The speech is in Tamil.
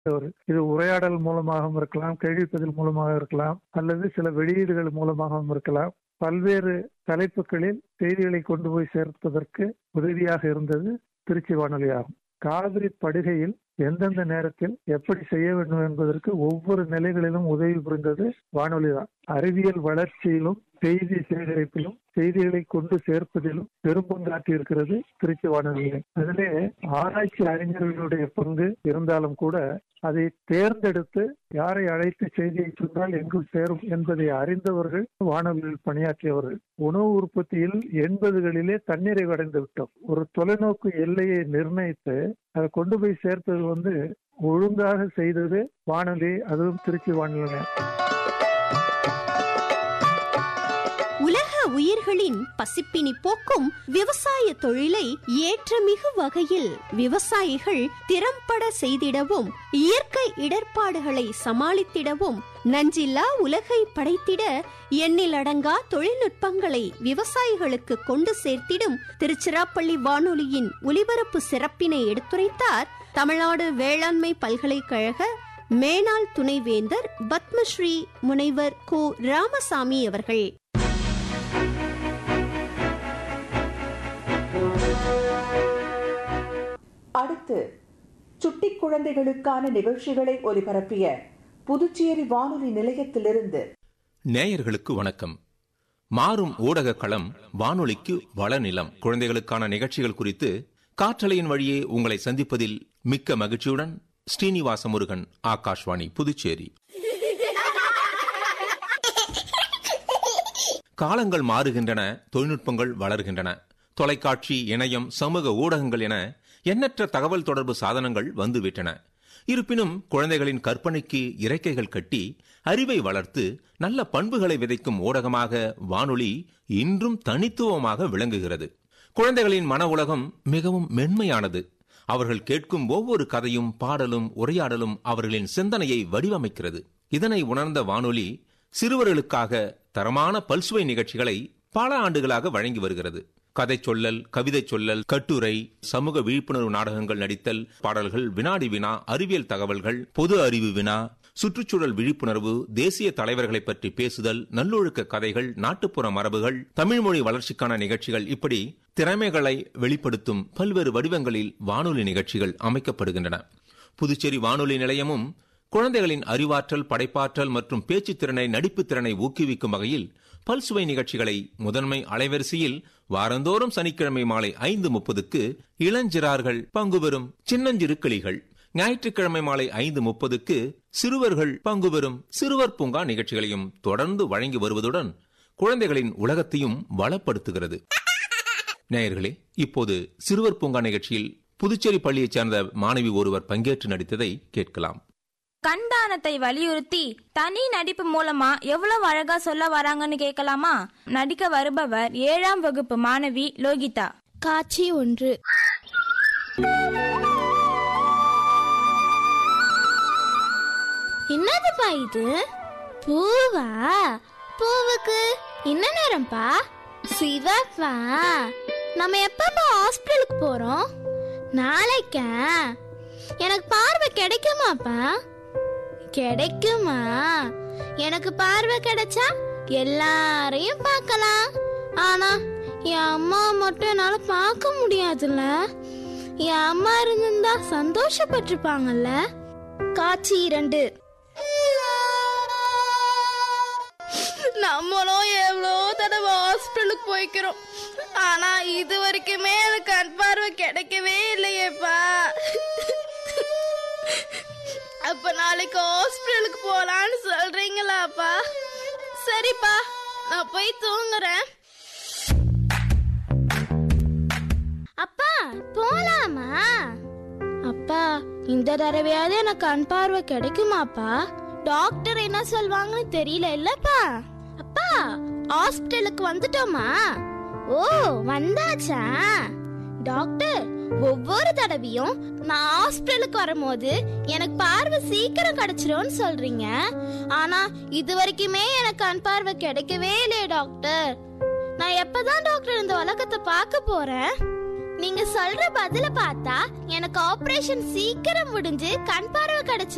ஒரு இது உரையாடல் மூலமாகவும் இருக்கலாம் கேள்விப்பதில் மூலமாக இருக்கலாம் அல்லது சில வெளியீடுகள் மூலமாகவும் இருக்கலாம் பல்வேறு தலைப்புகளில் செய்திகளை கொண்டு போய் சேர்ப்பதற்கு உதவியாக இருந்தது திருச்சி வானொலி ஆகும் காவிரி படுகையில் எந்தெந்த நேரத்தில் எப்படி செய்ய வேண்டும் என்பதற்கு ஒவ்வொரு நிலைகளிலும் உதவி புரிந்தது வானொலி தான் அறிவியல் வளர்ச்சியிலும் செய்தி சேகரிப்பிலும் செய்திகளை கொண்டு சேர்ப்பதிலும் பெரும்பங்காற்றி இருக்கிறது திருச்சி வானொலி அதிலே ஆராய்ச்சி அறிஞர்களுடைய பங்கு இருந்தாலும் கூட அதை தேர்ந்தெடுத்து யாரை அழைத்து செய்தியை சொன்னால் எங்கு சேரும் என்பதை அறிந்தவர்கள் வானொலியில் பணியாற்றியவர்கள் உணவு உற்பத்தியில் எண்பதுகளிலே தண்ணீரை அடைந்து விட்டோம் ஒரு தொலைநோக்கு எல்லையை நிர்ணயித்து அதை கொண்டு போய் சேர்த்தது வந்து ஒழுங்காக செய்தது வானொலி அதுவும் திருச்சி வானொலி உலக உயிர்களின் பசிப்பினி போக்கும் விவசாய தொழிலை ஏற்றமிகு வகையில் விவசாயிகள் திறம்பட செய்திடவும் இயற்கை இடர்பாடுகளை சமாளித்திடவும் நஞ்சில்லா உலகை படைத்திட எண்ணிலடங்கா தொழில்நுட்பங்களை விவசாயிகளுக்கு கொண்டு சேர்த்திடும் திருச்சிராப்பள்ளி வானொலியின் ஒலிபரப்பு சிறப்பினை எடுத்துரைத்தார் தமிழ்நாடு வேளாண்மை பல்கலைக்கழக மேனாள் துணைவேந்தர் பத்மஸ்ரீ முனைவர் கோ ராமசாமி அவர்கள் அடுத்து சுட்டி குழந்தைகளுக்கான நிகழ்ச்சிகளை ஒலிபரப்பிய புதுச்சேரி வானொலி நிலையத்திலிருந்து நேயர்களுக்கு வணக்கம் மாறும் ஊடக களம் வானொலிக்கு வளநிலம் குழந்தைகளுக்கான நிகழ்ச்சிகள் குறித்து காற்றலையின் வழியே உங்களை சந்திப்பதில் மிக்க மகிழ்ச்சியுடன் ஸ்ரீனிவாச முருகன் ஆகாஷ்வாணி புதுச்சேரி காலங்கள் மாறுகின்றன தொழில்நுட்பங்கள் வளர்கின்றன தொலைக்காட்சி இணையம் சமூக ஊடகங்கள் என எண்ணற்ற தகவல் தொடர்பு சாதனங்கள் வந்துவிட்டன இருப்பினும் குழந்தைகளின் கற்பனைக்கு இறக்கைகள் கட்டி அறிவை வளர்த்து நல்ல பண்புகளை விதைக்கும் ஊடகமாக வானொலி இன்றும் தனித்துவமாக விளங்குகிறது குழந்தைகளின் மன உலகம் மிகவும் மென்மையானது அவர்கள் கேட்கும் ஒவ்வொரு கதையும் பாடலும் உரையாடலும் அவர்களின் சிந்தனையை வடிவமைக்கிறது இதனை உணர்ந்த வானொலி சிறுவர்களுக்காக தரமான பல்சுவை நிகழ்ச்சிகளை பல ஆண்டுகளாக வழங்கி வருகிறது கதை சொல்லல் கவிதை சொல்லல் கட்டுரை சமூக விழிப்புணர்வு நாடகங்கள் நடித்தல் பாடல்கள் வினாடி வினா அறிவியல் தகவல்கள் பொது அறிவு வினா சுற்றுச்சூழல் விழிப்புணர்வு தேசிய தலைவர்களை பற்றி பேசுதல் நல்லொழுக்க கதைகள் நாட்டுப்புற மரபுகள் தமிழ்மொழி வளர்ச்சிக்கான நிகழ்ச்சிகள் இப்படி திறமைகளை வெளிப்படுத்தும் பல்வேறு வடிவங்களில் வானொலி நிகழ்ச்சிகள் அமைக்கப்படுகின்றன புதுச்சேரி வானொலி நிலையமும் குழந்தைகளின் அறிவாற்றல் படைப்பாற்றல் மற்றும் பேச்சு திறனை நடிப்பு திறனை ஊக்குவிக்கும் வகையில் பல்சுவை நிகழ்ச்சிகளை முதன்மை அலைவரிசையில் வாரந்தோறும் சனிக்கிழமை மாலை ஐந்து முப்பதுக்கு இளஞ்சிறார்கள் பங்குபெறும் சின்னஞ்சிறு கிளிகள் ஞாயிற்றுக்கிழமை மாலை ஐந்து முப்பதுக்கு சிறுவர்கள் பங்குபெறும் சிறுவர் பூங்கா நிகழ்ச்சிகளையும் தொடர்ந்து வழங்கி வருவதுடன் குழந்தைகளின் உலகத்தையும் வளப்படுத்துகிறது நேயர்களே இப்போது சிறுவர் பூங்கா நிகழ்ச்சியில் புதுச்சேரி பள்ளியைச் சேர்ந்த மாணவி ஒருவர் பங்கேற்று நடித்ததை கேட்கலாம் கண்தானத்தை வலியுறுத்தி தனி நடிப்பு மூலமா எவ்வளவு அழகா சொல்ல வராங்கன்னு கேட்கலாமா நடிக்க வருபவர் ஏழாம் வகுப்பு மாணவி லோகிதா காட்சி ஒன்று என்னதுப்பா இது பூவா பூவுக்கு என்ன நேரம்ப்பா சிவப்பா நம்ம எப்பப்பா ஹாஸ்பிட்டலுக்கு போறோம் நாளைக்கா எனக்கு பார்வை கிடைக்குமாப்பா கிடைக்குமா எனக்கு பார்வை கிடைச்சா எல்லாரையும் பார்க்கலாம் ஆனா என் அம்மா மட்டும் என்னால பார்க்க முடியாதுல்ல என் அம்மா இருந்திருந்தா சந்தோஷப்பட்டிருப்பாங்கல்ல காட்சி இரண்டு நம்மளும் எவ்வளோ தடவை ஹாஸ்பிட்டலுக்கு போய்க்கிறோம் ஆனா இது வரைக்குமே எனக்கு கண் பார்வை கிடைக்கவே இல்லையேப்பா அப்ப நாளைக்கு ஹாஸ்பிட்டலுக்கு போலான்னு சொல்றீங்களாப்பா சரிப்பா நான் போய் தூங்குறேன் அப்பா போலாமா அப்பா இந்த தடவையாவது எனக்கு கண் பார்வை கிடைக்குமாப்பா டாக்டர் என்ன சொல்வாங்கன்னு தெரியல இல்லப்பா அப்பா ஹாஸ்பிட்டலுக்கு வந்துட்டோமா ஓ வந்தாச்சா டாக்டர் ஒவ்வொரு தடவையும் நான் ஹாஸ்பிட்டலுக்கு வரும்போது எனக்கு பார்வை சீக்கிரம் கிடைச்சிரும்னு சொல்றீங்க ஆனா இது வரைக்குமே எனக்கு கண் பார்வை கிடைக்கவே இல்லையே டாக்டர் நான் எப்பதான் டாக்டர் இந்த உலகத்தை பார்க்க போறேன் நீங்க சொல்ற பதில பார்த்தா எனக்கு ஆபரேஷன் சீக்கிரம் முடிஞ்சு கண் பார்வை கிடைச்சு